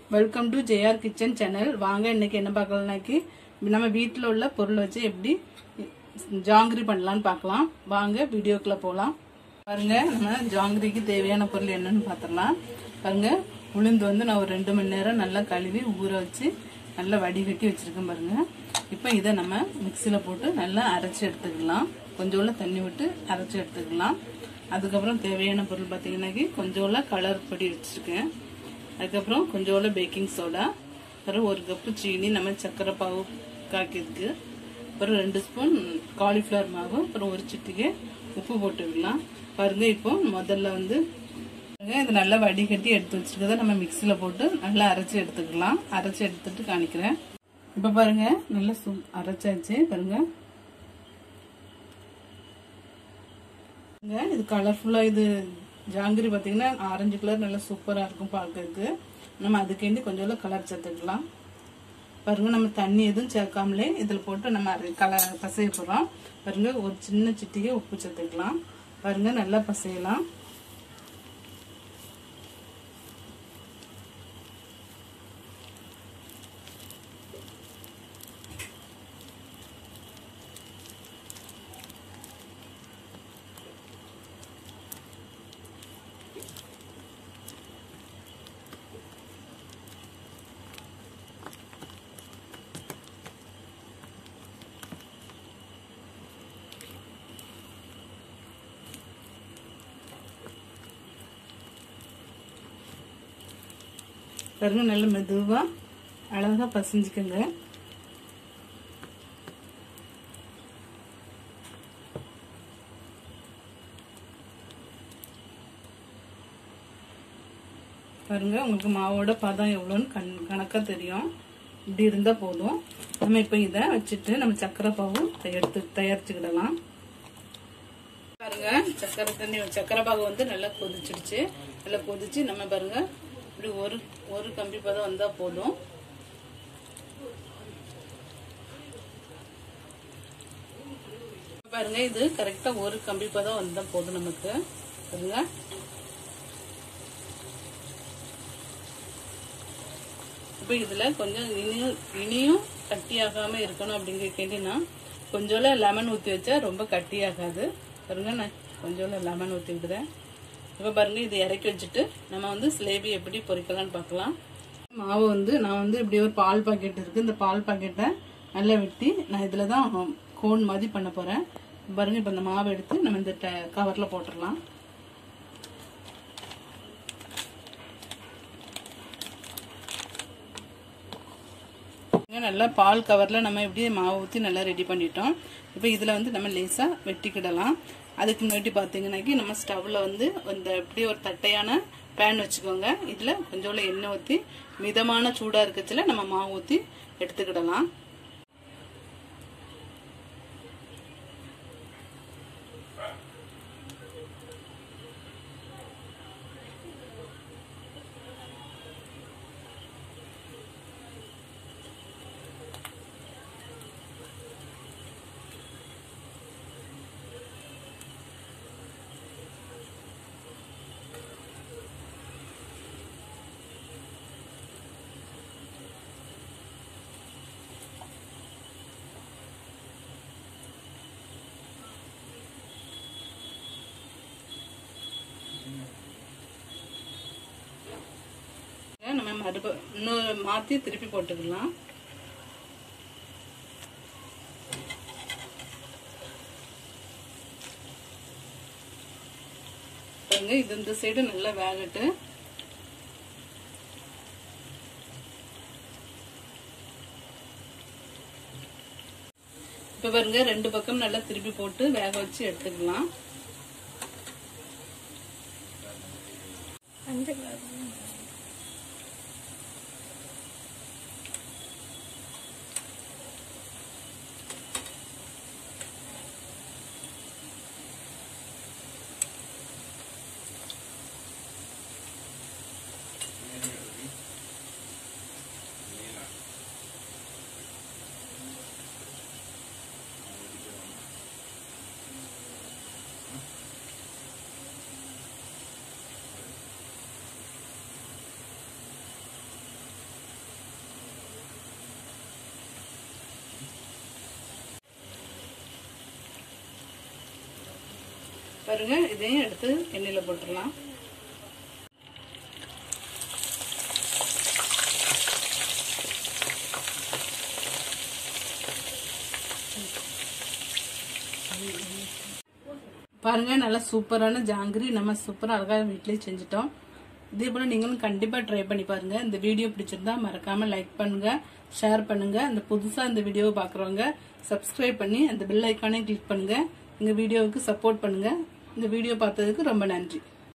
welcome to JR kitchen channel வாங்க இன்னைக்கு என்ன பார்க்கலாம்னாக்கி நம்ம வீட்டில் உள்ள பொருள் வச்சு எப்படி ஜாங்கிரி பண்ணலாம்னு பார்க்கலாம் வாங்க வீடியோக்குள்ள போகலாம் பாருங்க நம்ம ஜாங்கிரிக்கு தேவையான பொருள் என்னன்னு பார்த்துடலாம் பாருங்க உளுந்து வந்து நான் ஒரு ரெண்டு மணி நேரம் நல்லா கழுவி ஊற வச்சு நல்லா வடிகட்டி வச்சிருக்கேன் பாருங்க இப்போ இதை நம்ம மிக்சியில் போட்டு நல்லா அரைச்சி எடுத்துக்கலாம் கொஞ்சோள்ள தண்ணி விட்டு அரைச்சி எடுத்துக்கலாம் அதுக்கப்புறம் தேவையான பொருள் பார்த்தீங்கன்னாக்கி கொஞ்சோள்ள கலர் பொடி வச்சுருக்கேன் அதுக்கப்புறம் கொஞ்சோள்ள பேக்கிங் சோடா அப்புறம் ஒரு கப்பு சீனி நம்ம சர்க்கரை பாவு காக்கிருக்கு அப்புறம் ரெண்டு ஸ்பூன் காலிஃப்ளவர் மாவு அப்புறம் ஒரு சிட்டிகை உப்பு போட்டுக்கலாம் பாருங்க இப்போ முதல்ல வந்து பாருங்க, இது நல்லா வடிகட்டி எடுத்து வச்சிருக்கத நம்ம மிக்சியில் போட்டு நல்லா அரைச்சி எடுத்துக்கலாம் அரைச்சி எடுத்துட்டு காணிக்கிறேன் இப்போ பாருங்க நல்லா சு அரைச்சாச்சு பாருங்க பாருங்க, இது கலர்ஃபுல்லா இது ஜாங்கிரி பார்த்தீங்கன்னா ஆரஞ்சு கலர் நல்லா சூப்பரா இருக்கும் பார்க்கறதுக்கு நம்ம அதுக்கேண்டி கொஞ்சம் கலர் சேர்த்துக்கலாம் பாருங்க நம்ம தண்ணி எதுவும் சேர்க்காமலே இதில் போட்டு நம்ம அரை கலர் பசைய போகிறோம் பாருங்க ஒரு சின்ன சிட்டிகை உப்பு சேர்த்துக்கலாம் பாருங்க நல்லா பசையலாம் பாருங்க நல்ல மெதுவா அழகா பசிஞ்சுக்கோங்க பாருங்க உங்களுக்கு மாவோட பதம் எவ்வளோன்னு கண் கணக்கா தெரியும் இப்படி இருந்தா போதும் நம்ம இப்போ இதை வச்சுட்டு நம்ம சக்கரை பாவு எடுத்து தயாரிச்சுக்கிடலாம் பாருங்க சக்கரை தண்ணி சக்கரை பாகு வந்து நல்லா கொதிச்சிடுச்சு நல்லா கொதிச்சு நம்ம பாருங்க இப்படி ஒரு ஒரு கம்பி பதம் வந்தா போதும் பாருங்க இது கரெக்டா ஒரு கம்பி பதம் வந்தா போதும் நமக்கு பாருங்க இப்போ இதுல கொஞ்சம் இனியும் இனியும் கட்டியாகாம இருக்கணும் அப்படிங்கிறக்கேண்டினா கொஞ்சோல லெமன் ஊற்றி வச்சா ரொம்ப கட்டியாகாது பாருங்க நான் கொஞ்சோல லெமன் ஊற்றி விடுறேன் இப்போ பாருங்க இது இறக்கி வச்சுட்டு நம்ம வந்து சிலேபி எப்படி பொரிக்கலாம்னு பார்க்கலாம் மாவு வந்து நான் வந்து இப்படி ஒரு பால் பாக்கெட் இருக்கு இந்த பால் பாக்கெட்டை நல்லா வெட்டி நான் இதில் தான் கோன் மாதிரி பண்ண போறேன் பாருங்க இப்போ இந்த மாவை எடுத்து நம்ம இந்த கவரில் போட்டுடலாம் இங்க நல்லா பால் கவரில் நம்ம எப்படி மாவு ஊற்றி நல்லா ரெடி பண்ணிட்டோம் இப்போ இதில் வந்து நம்ம லேசாக வெட்டிக்கிடலாம் அதுக்கு முன்னாடி பார்த்தீங்கன்னாக்கி நம்ம ஸ்டவ்வில் வந்து இந்த இப்படி ஒரு தட்டையான பேன் வச்சுக்கோங்க இதில் கொஞ்சோள்ள எண்ணெய் ஊற்றி மிதமான சூடாக இருக்கச்சில நம்ம மாவு ஊற்றி எடுத்துக்கிடலாம் நம்ம மறுப இன்னொரு மாற்றி திருப்பி போட்டுக்கலாம் பாருங்க இது இந்த சைடு நல்லா வேகட்டு இப்ப பாருங்க ரெண்டு பக்கம் நல்லா திருப்பி போட்டு வேக வச்சு எடுத்துக்கலாம் பாருங்க இதையும் எடுத்து எண்ணெயில போட்டுடலாம் பாருங்க நல்லா சூப்பரான ஜாங்கிரி நம்ம சூப்பரா அழகா வீட்லயே செஞ்சுட்டோம் இதே போல நீங்களும் கண்டிப்பா ட்ரை பண்ணி பாருங்க இந்த வீடியோ பிடிச்சிருந்தா மறக்காம லைக் பண்ணுங்க ஷேர் பண்ணுங்க அந்த புதுசா இந்த வீடியோவை பாக்குறவங்க சப்ஸ்கிரைப் பண்ணி அந்த பெல் ஐக்கானே கிளிக் பண்ணுங்க எங்க வீடியோவுக்கு சப்போர்ட் பண்ணுங்க இந்த வீடியோ பார்த்ததுக்கு ரொம்ப நன்றி